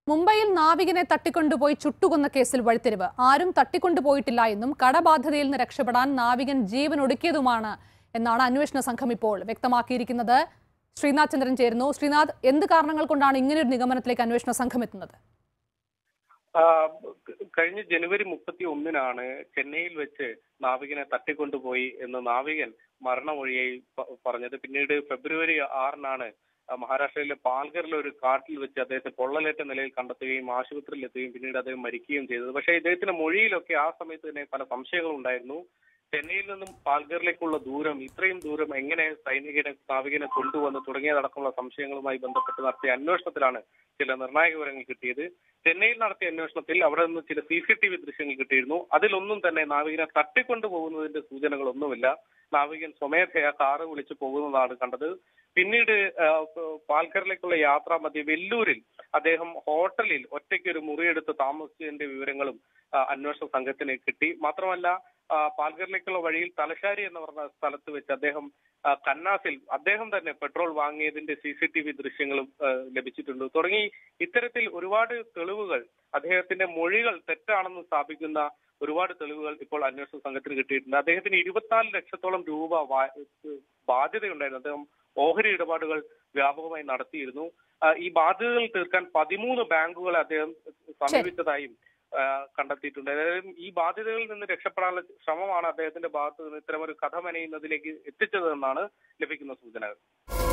മുംബൈയിൽ നാവികനെ തട്ടിക്കൊണ്ടുപോയി ചുട്ടുകൊന്ന കേസിൽ വഴിത്തിരിവ് ആരും തട്ടിക്കൊണ്ടുപോയിട്ടില്ല എന്നും കടബാധ്യതയിൽ നിന്ന് രക്ഷപ്പെടാൻ നാവികൻ ജീവൻ ഒടുക്കിയതുമാണ് എന്നാണ് അന്വേഷണ സംഘം ഇപ്പോൾ വ്യക്തമാക്കിയിരിക്കുന്നത് ശ്രീനാഥ് ചന്ദ്രൻ ചേരുന്നു ശ്രീനാഥ് എന്ത് കാരണങ്ങൾ കൊണ്ടാണ് ഇങ്ങനെയൊരു നിഗമനത്തിലേക്ക് അന്വേഷണ സംഘം എത്തുന്നത് ആ, കഴിഞ്ഞ ജനുവരി മുപ്പത്തി ഒന്നിനാണ് ചെന്നൈയിൽ വെച്ച് നാവികനെ തട്ടിക്കൊണ്ടുപോയി എന്ന് നാവികൻ മരണമൊഴിയായി പ- പറഞ്ഞത് പിന്നീട് ഫെബ്രുവരി ആറിനാണ് ആ, മഹാരാഷ്ട്രയിലെ പാൽഗറിലെ ഒരു കാട്ടിൽ വെച്ച് അദ്ദേഹത്തെ പൊള്ളലേറ്റ നിലയിൽ കണ്ടെത്തുകയും ആശുപത്രിയിൽ എത്തുകയും പിന്നീട് അദ്ദേഹം മരിക്കുകയും ചെയ്തത് പക്ഷേ ഇദ്ദേഹത്തിന്റെ മൊഴിയിലൊക്കെ ആ സമയത്ത് തന്നെ പല സംശയങ്ങളും ഉണ്ടായിരുന്നു ചെന്നൈയിൽ നിന്നും പാൽഗറിലേക്കുള്ള ദൂരം ഇത്രയും ദൂരം എങ്ങനെ സൈനികനെ നാവികനെ കൊണ്ടുവന്ന് തുടങ്ങിയതടക്കമുള്ള സംശയങ്ങളുമായി ബന്ധപ്പെട്ട് നടത്തിയ അന്വേഷണത്തിലാണ് ചില നിർണായക വിവരങ്ങൾ കിട്ടിയത് ചെന്നൈയിൽ നടത്തിയ അന്വേഷണത്തിൽ അവിടെ നിന്ന് ചില സി സി ടി വി ദൃശ്യങ്ങൾ കിട്ടിയിരുന്നു അതിലൊന്നും തന്നെ നാവികനെ തട്ടിക്കൊണ്ടു പോകുന്നതിന്റെ സൂചനകളൊന്നുമില്ല നാവികൻ സ്വമേധയാ കാറ് വിളിച്ചു പോകുന്നതാണ് കണ്ടത് പിന്നീട് ആ, പാൽക്കറിലേക്കുള്ള യാത്രാ മധ്യ വെല്ലൂരിൽ അദ്ദേഹം ഹോട്ടലിൽ ഒറ്റയ്ക്ക് ഒരു മുറിയെടുത്ത് താമസിച്ചതിന്റെ വിവരങ്ങളും ആ, അന്വേഷണ സംഘത്തിന് കിട്ടി മാത്രമല്ല ആ, പാൽക്കറിലേക്കുള്ള വഴിയിൽ തലശ്ശേരി എന്ന് പറഞ്ഞ സ്ഥലത്ത് വെച്ച് അദ്ദേഹം ആ, കന്നാസിൽ അദ്ദേഹം തന്നെ പെട്രോൾ വാങ്ങിയതിന്റെ സി സി ടി വി ദൃശ്യങ്ങളും ആ, ലഭിച്ചിട്ടുണ്ട് തുടങ്ങി ഇത്തരത്തിൽ ഒരുപാട് തെളിവുകൾ അദ്ദേഹത്തിന്റെ മൊഴികൾ തെറ്റാണെന്ന് സ്ഥാപിക്കുന്ന ഒരുപാട് തെളിവുകൾ ഇപ്പോൾ അന്വേഷണ സംഘത്തിന് കിട്ടിയിട്ടുണ്ട് അദ്ദേഹത്തിന് ഇരുപത്തിനാല് ലക്ഷത്തോളം രൂപ വാ- ബാധ്യതയുണ്ടായിരുന്നു അദ്ദേഹം ഓഹരി ഇടപാടുകൾ വ്യാപകമായി നടത്തിയിരുന്നു ആ, ഈ ബാധ്യതകൾ തീർക്കാൻ പതിമൂന്ന് ബാങ്കുകളെ അദ്ദേഹം സമീപിച്ചതായും ആ, കണ്ടെത്തിയിട്ടുണ്ട് അതായത് ഈ ബാധ്യതകളിൽ നിന്ന് രക്ഷപ്പെടാനുള്ള ശ്രമമാണ് അദ്ദേഹത്തിന്റെ ഭാഗത്ത് നിന്ന് ഇത്തരമൊരു കഥ മെനയുന്നതിലേക്ക് എത്തിച്ചതെന്നാണ് ലഭിക്കുന്ന സൂചനകൾ